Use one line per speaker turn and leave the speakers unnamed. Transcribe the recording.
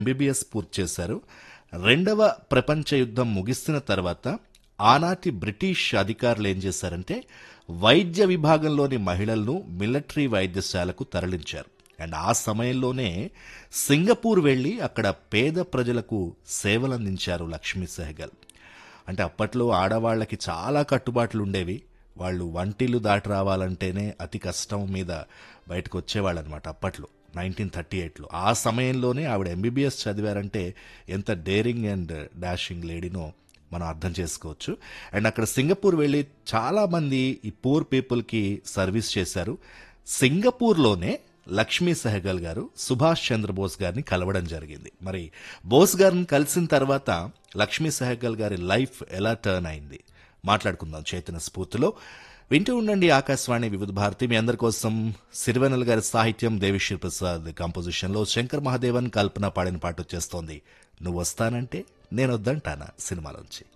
MBBS పూర్తి చేశారు రెండవ ప్రపంచ యుద్ధం ముగిసిన తర్వాత ఆనాటి బ్రిటిష్ అధికారులు ఏం చేశారంటే వైద్య విభాగంలోని మహిళలను మిలిటరీ వైద్యశాలకు తరలించారు అండ్ ఆ సమయంలోనే సింగపూర్ వెళ్ళి అక్కడ పేద ప్రజలకు సేవలందించారు లక్ష్మీ సెహగల్ అంటే అప్పట్లో ఆడవాళ్ళకి చాలా కట్టుబాట్లు ఉండేవి వాళ్ళు వంటిల్లు దాటి రావాలంటేనే అతి కష్టం మీద బయటకు వచ్చేవాళ్ళు అనమాట అప్పట్లో నైన్టీన్ థర్టీ ఎయిట్లో ఆ సమయంలోనే ఆవిడ ఎంబీబీఎస్ చదివారంటే ఎంత డేరింగ్ అండ్ డాషింగ్ లేడీనో మనం అర్థం చేసుకోవచ్చు అండ్ అక్కడ సింగపూర్ వెళ్ళి చాలా మంది ఈ పూర్ పీపుల్కి సర్వీస్ చేశారు సింగపూర్లోనే లక్ష్మీ సెహగల్ గారు సుభాష్ చంద్రబోస్ గారిని కలవడం జరిగింది మరి బోస్ గారిని కలిసిన తర్వాత లక్ష్మీ సెహగల్ గారి లైఫ్ ఎలా టర్న్ అయింది మాట్లాడుకుందాం చైతన్య స్ఫూర్తిలో వింటూ ఉండండి ఆకాశవాణి వివిధ భారతి మీ అందరి కోసం సిరివెనల్ గారి సాహిత్యం దేవిశ్రీ ప్రసాద్ కంపోజిషన్ లో శంకర్ మహాదేవన్ కల్పన పాడిన పాట వచ్చేస్తోంది నువ్వు వస్తానంటే నేను వద్దంటానా సినిమాలోంచి